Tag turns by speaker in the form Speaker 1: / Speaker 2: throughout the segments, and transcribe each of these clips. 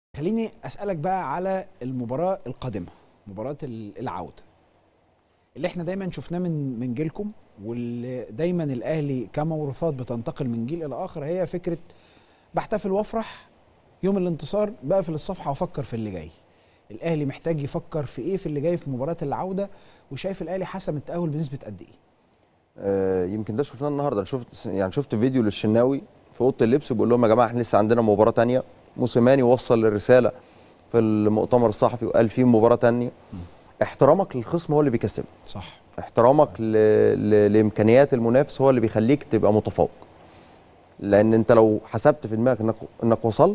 Speaker 1: خليني اسالك بقى على المباراه القادمه مباراه ال- العوده اللي احنا دايما شفناه من من جيلكم واللي دايما الاهلي كموروثات بتنتقل من جيل الى اخر هي فكره بحتفل وافرح يوم الانتصار بقفل الصفحه وافكر في اللي جاي الاهلي محتاج يفكر في ايه في اللي جاي في مباراه العوده وشايف الاهلي حسم التاهل بنسبه قد ايه
Speaker 2: آه، يمكن ده شفناه النهارده انا شفت يعني شفت فيديو للشناوي في اوضه اللبس بيقول لهم يا جماعه احنا لسه عندنا مباراه تانية موسيماني وصل الرساله في المؤتمر الصحفي وقال في مباراه تانية احترامك للخصم هو اللي بيكسبك
Speaker 1: صح
Speaker 2: احترامك ل... ل... لامكانيات المنافس هو اللي بيخليك تبقى متفوق لان انت لو حسبت في دماغك انك انك وصلت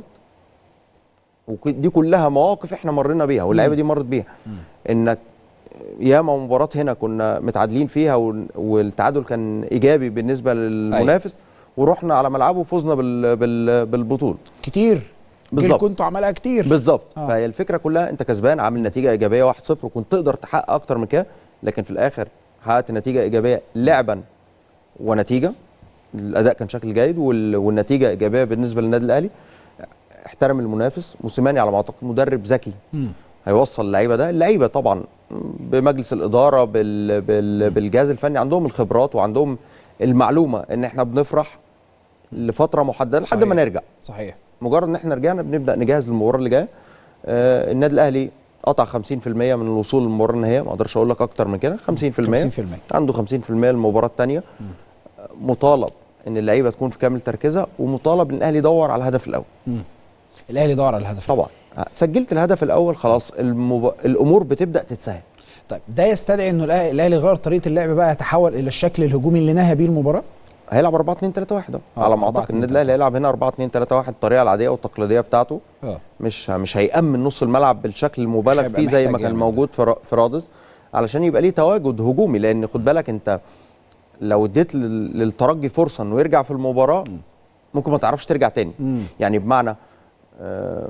Speaker 2: ودي كلها مواقف احنا مرينا بيها واللعيبه دي مرت بيها انك ياما مباراه هنا كنا متعادلين فيها وال- والتعادل كان ايجابي بالنسبه للمنافس ورحنا على ملعبه وفزنا بال... بال... بالبطوله
Speaker 1: كتير
Speaker 2: بالظبط.
Speaker 1: جيلكم انتوا عملها كتير
Speaker 2: بالظبط
Speaker 1: آه.
Speaker 2: فهي الفكره كلها انت كسبان عامل نتيجه ايجابيه 1-0 وكنت تقدر تحقق اكتر من كده لكن في الاخر حققت نتيجه ايجابيه لعبا ونتيجه الاداء كان شكل جيد وال... والنتيجه ايجابيه بالنسبه للنادي الاهلي احترم المنافس موسيماني على ما اعتقد مدرب ذكي
Speaker 1: مم.
Speaker 2: هيوصل اللعيبه ده اللعيبه طبعا بمجلس الاداره بال... بال... بالجهاز الفني عندهم الخبرات وعندهم المعلومه ان احنا بنفرح لفتره محدده لحد
Speaker 1: صحيح.
Speaker 2: ما نرجع
Speaker 1: صحيح
Speaker 2: مجرد ان احنا رجعنا بنبدا نجهز للمباراه اللي جايه آه النادي الاهلي قطع 50% من الوصول للمباراه النهائيه ما اقدرش اقول لك اكتر من كده 50%
Speaker 1: 50%
Speaker 2: عنده 50% للمباراه الثانيه مطالب ان اللعيبه تكون في كامل تركيزها ومطالب ان الاهلي يدور على الهدف الاول
Speaker 1: مم. الاهلي دور على الهدف
Speaker 2: طبعا سجلت الهدف الاول خلاص المب... الامور بتبدا تتسهل
Speaker 1: طيب ده يستدعي انه الأهلي- الاهلي غير طريقه اللعب بقى يتحول الى الشكل الهجومي اللي نهى بيه المباراه
Speaker 2: هيلعب 4 2 3 1
Speaker 1: آه،
Speaker 2: على ما
Speaker 1: 4
Speaker 2: اعتقد
Speaker 1: 2
Speaker 2: النادي الاهلي هيلعب هنا 4 2 3 1 الطريقه العاديه والتقليديه بتاعته
Speaker 1: اه
Speaker 2: مش مش هيأمن نص الملعب بالشكل المبالغ
Speaker 1: هيبقى
Speaker 2: فيه زي ما
Speaker 1: محتاج
Speaker 2: كان
Speaker 1: يعمل
Speaker 2: موجود في را- في رادس علشان يبقى ليه تواجد هجومي لان خد بالك انت لو اديت لل- للترجي فرصه انه يرجع في المباراه ممكن ما تعرفش ترجع تاني
Speaker 1: مم.
Speaker 2: يعني بمعنى آه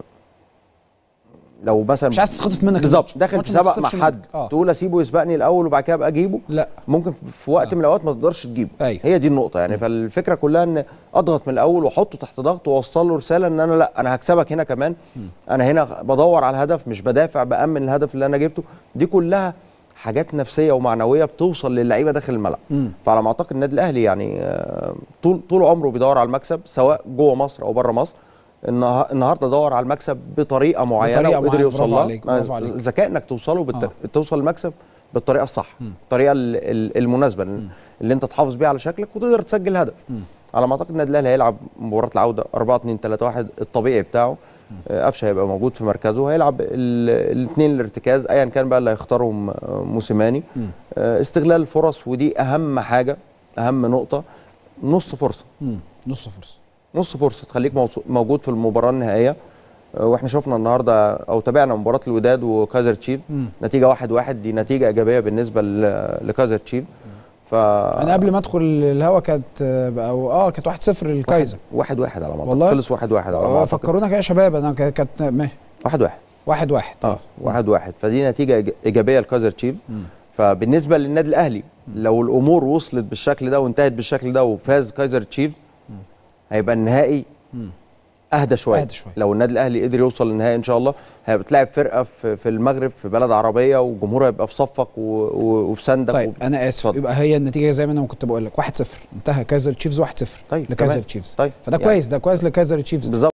Speaker 2: لو مثلا
Speaker 1: مش عايز تتخطف منك
Speaker 2: بالظبط
Speaker 1: الماتش.
Speaker 2: داخل
Speaker 1: الماتش
Speaker 2: في
Speaker 1: ما
Speaker 2: سبق مع
Speaker 1: يتخطفش
Speaker 2: حد
Speaker 1: منك. اه
Speaker 2: تقول اسيبه يسبقني الاول وبعد كده ابقى اجيبه
Speaker 1: لا
Speaker 2: ممكن في وقت
Speaker 1: آه.
Speaker 2: من الاوقات ما تقدرش تجيبه
Speaker 1: أيوة.
Speaker 2: هي دي النقطه يعني فالفكره كلها ان اضغط من الاول واحطه تحت ضغط واوصل له رساله ان انا لا انا هكسبك هنا كمان انا هنا بدور على الهدف مش بدافع بامن الهدف اللي انا جبته دي كلها حاجات نفسيه ومعنويه بتوصل للعيبه داخل الملعب
Speaker 1: مم.
Speaker 2: فعلى ما اعتقد النادي الاهلي يعني آه، طول طول عمره بيدور على المكسب سواء جوه مصر او بره مصر النها- النهارده دور على المكسب بطريقه معينه
Speaker 1: بطريقة
Speaker 2: وقدر
Speaker 1: معينة.
Speaker 2: يوصل
Speaker 1: برافو
Speaker 2: لها
Speaker 1: عليك، برافو عليك.
Speaker 2: الذكاء انك توصله بالت...
Speaker 1: آه.
Speaker 2: توصل المكسب بالطريقه الصح الطريقه ال- ال- المناسبه اللي انت تحافظ بيها على شكلك وتقدر تسجل هدف على ما اعتقد النادي الاهلي هيلعب مباراه العوده 4 2 3 1 الطبيعي بتاعه آه، قفشه هيبقى موجود في مركزه هيلعب الاثنين الارتكاز ايا كان بقى اللي هيختارهم آه، موسيماني آه، استغلال الفرص ودي اهم حاجه اهم نقطه نص فرصه
Speaker 1: مم. نص فرصه
Speaker 2: نص فرصه تخليك موصو- موجود في المباراه النهائيه آه، واحنا شفنا النهارده او تابعنا مباراه الوداد وكايزر تشيف
Speaker 1: مم.
Speaker 2: نتيجه واحد واحد دي نتيجه ايجابيه بالنسبه ل- لكايزر تشيف ف
Speaker 1: انا قبل ما ادخل الهوا كانت أو اه كانت 1-0 للكايزر
Speaker 2: واحد واحد على ما أعتقد.
Speaker 1: والله؟
Speaker 2: خلص واحد واحد على ما
Speaker 1: آه،
Speaker 2: أعتقد.
Speaker 1: فكرونا كده يا شباب انا ك- كانت ماشي
Speaker 2: واحد واحد
Speaker 1: واحد واحد
Speaker 2: اه واحد واحد فدي نتيجه إيج- ايجابيه لكايزر تشيف فبالنسبه للنادي الاهلي لو الامور وصلت بالشكل ده وانتهت بالشكل ده وفاز كايزر تشيف هيبقى النهائي
Speaker 1: مم.
Speaker 2: اهدى شويه
Speaker 1: أهدى شوية.
Speaker 2: لو النادي الاهلي قدر يوصل للنهائي ان شاء الله هيبقى بتلعب فرقه في, في المغرب في بلد عربيه وجمهورها هيبقى في صفك و- و- وفي سندك
Speaker 1: طيب
Speaker 2: وفي-
Speaker 1: انا اسف
Speaker 2: اتفضل.
Speaker 1: يبقى هي النتيجه زي ما انا كنت بقول لك 1-0 انتهى كايزر تشيفز 1-0
Speaker 2: طيب
Speaker 1: لكايزر
Speaker 2: تمام.
Speaker 1: تشيفز
Speaker 2: طيب
Speaker 1: فده
Speaker 2: يعني
Speaker 1: كويس ده كويس لكايزر تشيفز
Speaker 2: بالظبط